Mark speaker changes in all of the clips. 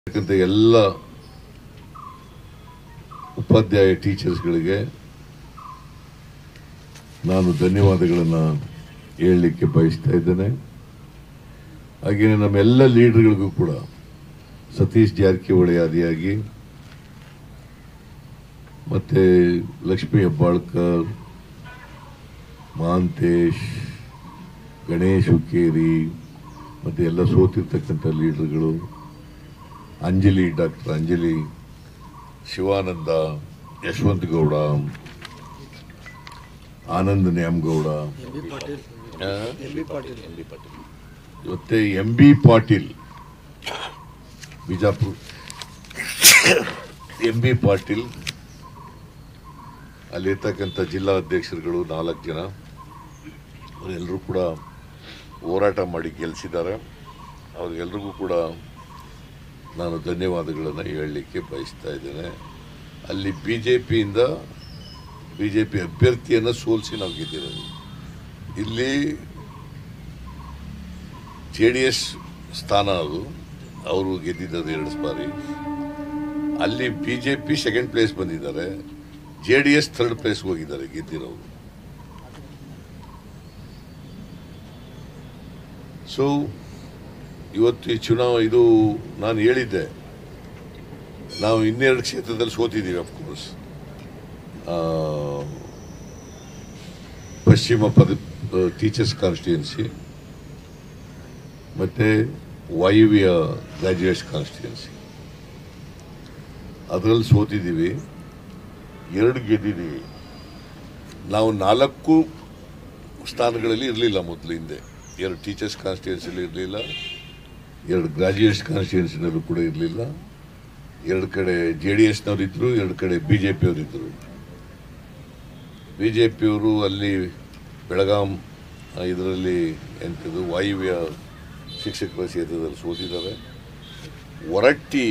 Speaker 1: ಇರ್ತಕ್ಕಂಥ ಎಲ್ಲ ಉಪಾಧ್ಯಾಯ ಟೀಚರ್ಸ್ಗಳಿಗೆ ನಾನು ಧನ್ಯವಾದಗಳನ್ನು ಹೇಳಲಿಕ್ಕೆ ಬಯಸ್ತಾ ಇದ್ದೇನೆ ಹಾಗೆಯೇ ನಮ್ಮೆಲ್ಲ ಲೀಡರ್ಗಳಿಗೂ ಕೂಡ ಸತೀಶ್ ಜಾರಕಿಹೊಳಿ ಆದಿಯಾಗಿ ಮತ್ತೆ ಲಕ್ಷ್ಮೀ ಹೆಬ್ಬಾಳ್ಕರ್ ಮಹಾಂತೇಶ್ ಗಣೇಶ್ ಹುಕ್ಕೇರಿ ಮತ್ತೆ ಎಲ್ಲ ಸೋತಿರ್ತಕ್ಕಂಥ ಲೀಡರ್ಗಳು ಅಂಜಲಿ ಡಾಕ್ಟರ್ ಅಂಜಲಿ ಶಿವಾನಂದ ಯಶವಂತ ಗೌಡ ಆನಂದ್ ನ್ಯಾಮಗೌಡ ಆ? ಇವತ್ತೇ M B Patil Bijapur M B Patil ಅಲ್ಲಿರ್ತಕ್ಕಂಥ ಜಿಲ್ಲಾ ಅಧ್ಯಕ್ಷರುಗಳು ನಾಲ್ಕು ಜನ ಅವರೆಲ್ಲರೂ ಕೂಡ ಹೋರಾಟ ಮಾಡಿ ಗೆಲ್ಲಿಸಿದ್ದಾರೆ ಅವ್ರಿಗೆಲ್ರಿಗೂ ಕೂಡ ನಾನು ಧನ್ಯವಾದಗಳನ್ನು ಹೇಳಲಿಕ್ಕೆ ಬಯಸ್ತಾ ಇದ್ದೇನೆ ಅಲ್ಲಿ ಬಿ ಜೆ ಪಿಯಿಂದ ಬಿ ಜೆ ಪಿ ಅಭ್ಯರ್ಥಿಯನ್ನು ಸೋಲಿಸಿ ನಾವು ಗೆದ್ದಿರೋದು ಇಲ್ಲಿ ಜೆ ಡಿ ಎಸ್ ಸ್ಥಾನ ಅದು ಅವರು ಗೆದ್ದಿದ್ದದು ಎರಡು ಬಾರಿ ಅಲ್ಲಿ B J P second place ಬಂದಿದ್ದಾರೆ J D S third place ಹೋಗಿದ್ದಾರೆ ಗೆದ್ದಿರೋರು ಸೊ ಇವತ್ತು ಈ ಚುನಾವ ಇದು ನಾನು ಹೇಳಿದ್ದೆ ನಾವು ಇನ್ನೆರಡು ಕ್ಷೇತ್ರದಲ್ಲಿ ಸೋತಿದ್ದೀವಿ ಅಫ್ಕೋರ್ಸ್ ಪಶ್ಚಿಮ ಪದ ಟೀಚರ್ಸ್ ಕಾನ್ಸ್ಟಿಟ್ಯೂನ್ಸಿ ಮತ್ತೆ ವಾಯುವ್ಯ ಗ್ರಾಜ್ಯುಯೇಟ್ಸ್ ಕಾನ್ಸ್ಟಿಟ್ಯೂನ್ಸಿ ಅದರಲ್ಲಿ ಸೋತಿದ್ದೀವಿ ಎರಡು ಗೆದ್ದಿದ್ದೀವಿ ನಾವು ನಾಲ್ಕು ಸ್ಥಾನಗಳಲ್ಲಿ ಇರಲಿಲ್ಲ ಮೊದಲು ಹಿಂದೆ ಎರಡು ಟೀಚರ್ಸ್ ಕಾನ್ಸ್ಟಿಟ್ಯೂನ್ಸಿಲಿ ಇರಲಿಲ್ಲ ಎರಡು ಗ್ರಾಜ್ಯುಯೇಟ್ಸ್ ಕಾನ್ಸ್ಟಿಟ್ಯೂನ್ಸಿನಲ್ಲೂ ಕೂಡ ಇರಲಿಲ್ಲ ಎರಡು ಕಡೆ ಜೆ ಡಿ ಎಸ್ನವ್ರು ಇದ್ರು ಎರಡು ಕಡೆ ಬಿ ಜೆ ಪಿಯವರು ಇದ್ದರು ಬಿ ಜೆ ಪಿಯವರು ಅಲ್ಲಿ ಬೆಳಗಾಂ ಇದರಲ್ಲಿ ಎಂಥದ್ದು ವಾಯುವ್ಯ ಶಿಕ್ಷಕರ ಕ್ಷೇತ್ರದಲ್ಲಿ ಸೋತಿದ್ದಾರೆ ಹೊರಟ್ಟಿ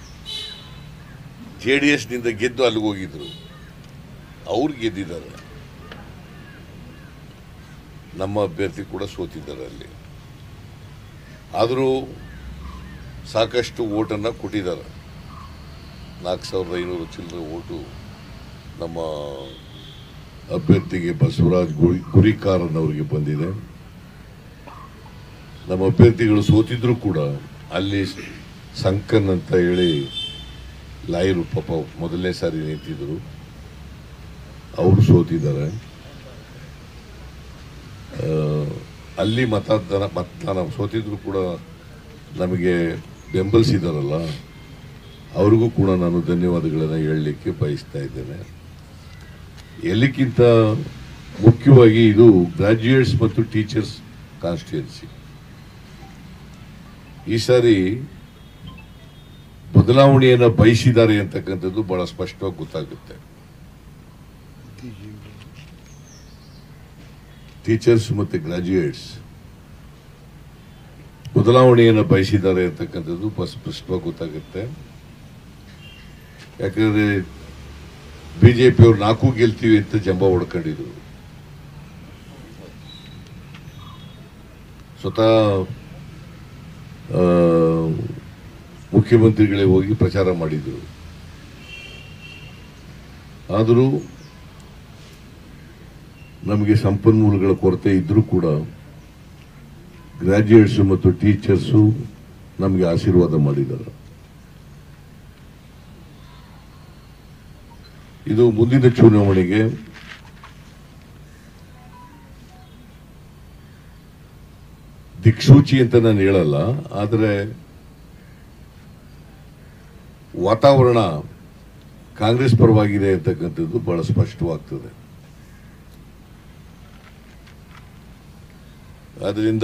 Speaker 1: ಜೆ ಡಿ ಎಸ್ನಿಂದ ಗೆದ್ದು ಅಲ್ಲಿಗೆ ಹೋಗಿದ್ರು ಅವ್ರು ಗೆದ್ದಿದ್ದಾರೆ ನಮ್ಮ ಅಭ್ಯರ್ಥಿ ಕೂಡ ಸೋತಿದ್ದಾರೆ ಅಲ್ಲಿ ಆದರೂ ಸಾಕಷ್ಟು ಓಟನ್ನು ಕೊಟ್ಟಿದ್ದಾರೆ ನಾಲ್ಕು ಸಾವಿರದ ಐನೂರು ಚಿಲ್ಲರೆ ಓಟು ನಮ್ಮ ಅಭ್ಯರ್ಥಿಗೆ ಬಸವರಾಜ್ ಗುರಿ ಗುರಿಕಾರನ್ ಅವರಿಗೆ ಬಂದಿದೆ ನಮ್ಮ ಅಭ್ಯರ್ಥಿಗಳು ಸೋತಿದ್ರು ಕೂಡ ಅಲ್ಲಿ ಸಂಕನ್ ಅಂತ ಹೇಳಿ ಲಾಯರು ಪಾಪ ಮೊದಲನೇ ಸಾರಿ ನಿಂತಿದ್ರು ಅವರು ಸೋತಿದ್ದಾರೆ ಆ, ಅಲ್ಲಿ ಮತದಾನ ಮತದಾನ ಸೋತಿದ್ರು ಕೂಡ ನಮಗೆ ಬೆಂಬಲಿಸಿದಾರಲ್ಲ ಅವ್ರಿಗೂ ಕೂಡ ನಾನು ಧನ್ಯವಾದಗಳನ್ನು ಹೇಳಲಿಕ್ಕೆ ಬಯಸ್ತಾ ಇದ್ದೇನೆ ಎಲ್ಲಿಕ್ಕಿಂತ ಮುಖ್ಯವಾಗಿ ಇದು ಗ್ರಾಜ್ಯುಯೇಟ್ಸ್ ಮತ್ತು ಟೀಚರ್ಸ್ ಕಾನ್ಸ್ಟಿಟ್ಯೂನ್ಸಿ ಈ ಸಾರಿ ಬದಲಾವಣೆಯನ್ನು ಬಯಸಿದ್ದಾರೆ ಅಂತಕ್ಕಂಥದ್ದು ಬಹಳ ಸ್ಪಷ್ಟವಾಗಿ ಗೊತ್ತಾಗುತ್ತೆ ಟೀಚರ್ಸ್ ಮತ್ತು ಗ್ರಾಜ್ಯುಯೇಟ್ಸ್ ಬದಲಾವಣೆಯನ್ನು ಬಯಸಿದ್ದಾರೆ ಅಂತಕ್ಕಂಥದ್ದು ಬ- ಸ್ಪಷ್ಟವಾಗಿ ಗೊತ್ತಾಗುತ್ತೆ ಯಾಕಂದ್ರೆ ಬಿಜೆಪಿ ಅವ್ರು ನಾಲ್ಕು ಗೆಲ್ತೀವಿ ಅಂತ ಜಂಬ ಹೊಡ್ಕೊಂಡಿದ್ರು ಸ್ವತಃ ಆ, ಮುಖ್ಯಮಂತ್ರಿಗಳೇ ಹೋಗಿ ಪ್ರಚಾರ ಮಾಡಿದ್ರು ಆದರೂ ನಮಗೆ ಸಂಪನ್ಮೂಲಗಳ ಕೊರತೆ ಇದ್ರೂ ಕೂಡ ಗ್ರಾಜ್ಯುಯೇಟ್ಸು ಮತ್ತು ಟೀಚರ್ಸು ನಮಗೆ ಆಶೀರ್ವಾದ ಮಾಡಿದ್ದಾರೆ ಇದು ಮುಂದಿನ ಚುನಾವಣೆಗೆ ದಿಕ್ಸೂಚಿ ಅಂತ ನಾನು ಹೇಳಲ್ಲ ಆದರೆ ವಾತಾವರಣ ಕಾಂಗ್ರೆಸ್ ಪರವಾಗಿದೆ ಅಂತಕ್ಕಂಥದ್ದು ಬಹಳ ಸ್ಪಷ್ಟವಾಗ್ತದೆ ಆದ್ರಿಂದ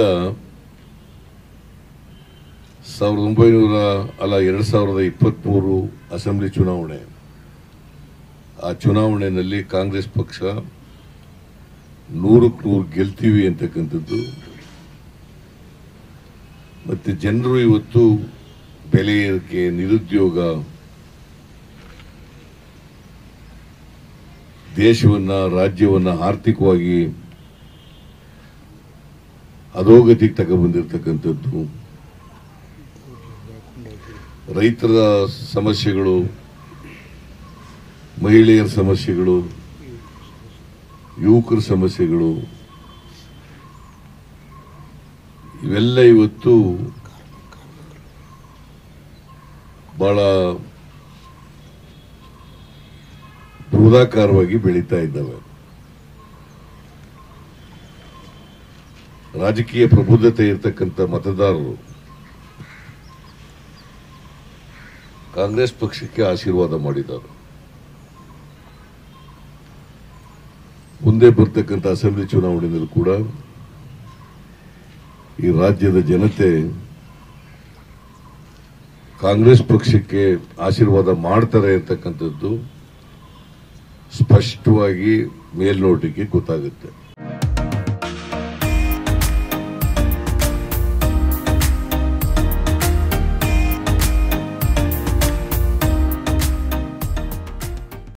Speaker 1: ಸಾವಿರದ ಒಂಬೈನೂರ ಅಲ್ಲ ಎರಡ್ ಸಾವಿರದ ಇಪ್ಪತ್ಮೂರು ಅಸೆಂಬ್ಲಿ ಚುನಾವಣೆ ಆ ಚುನಾವಣೆಯಲ್ಲಿ ಕಾಂಗ್ರೆಸ್ ಪಕ್ಷ ನೂರಕ್ಕೆ ನೂರು ಗೆಲ್ತೀವಿ ಅಂತಕ್ಕಂಥದ್ದು ಮತ್ತೆ ಜನರು ಇವತ್ತು ಬೆಲೆ ಏರಿಕೆ ನಿರುದ್ಯೋಗ ದೇಶವನ್ನ ರಾಜ್ಯವನ್ನ ಆರ್ಥಿಕವಾಗಿ ಅಧೋಗತಿಗೆ ತಗೊಂಡ್ಬಂದಿರ್ತಕ್ಕಂಥದ್ದು ರೈತರ ಸಮಸ್ಯೆಗಳು ಮಹಿಳೆಯರ ಸಮಸ್ಯೆಗಳು ಯುವಕರ ಸಮಸ್ಯೆಗಳು ಇವೆಲ್ಲ ಇವತ್ತು ಬಹಳ ಬೃಹದಾಕಾರವಾಗಿ ಬೆಳೀತಾ ಇದ್ದಾವೆ ರಾಜಕೀಯ ಪ್ರಬುದ್ಧತೆ ಇರತಕ್ಕಂಥ ಮತದಾರರು ಕಾಂಗ್ರೆಸ್ ಪಕ್ಷಕ್ಕೆ ಆಶೀರ್ವಾದ ಮಾಡಿದ್ದಾರೆ ಮುಂದೆ ಬರ್ತಕ್ಕಂಥ ಅಸೆಂಬ್ಲಿ ಚುನಾವಣೆಯಲ್ಲಿ ಕೂಡ ಈ ರಾಜ್ಯದ ಜನತೆ ಕಾಂಗ್ರೆಸ್ ಪಕ್ಷಕ್ಕೆ ಆಶೀರ್ವಾದ ಮಾಡ್ತಾರೆ ಅಂತಕ್ಕಂಥದ್ದು ಸ್ಪಷ್ಟವಾಗಿ ಮೇಲ್ನೋಟಕ್ಕೆ ಗೊತ್ತಾಗುತ್ತೆ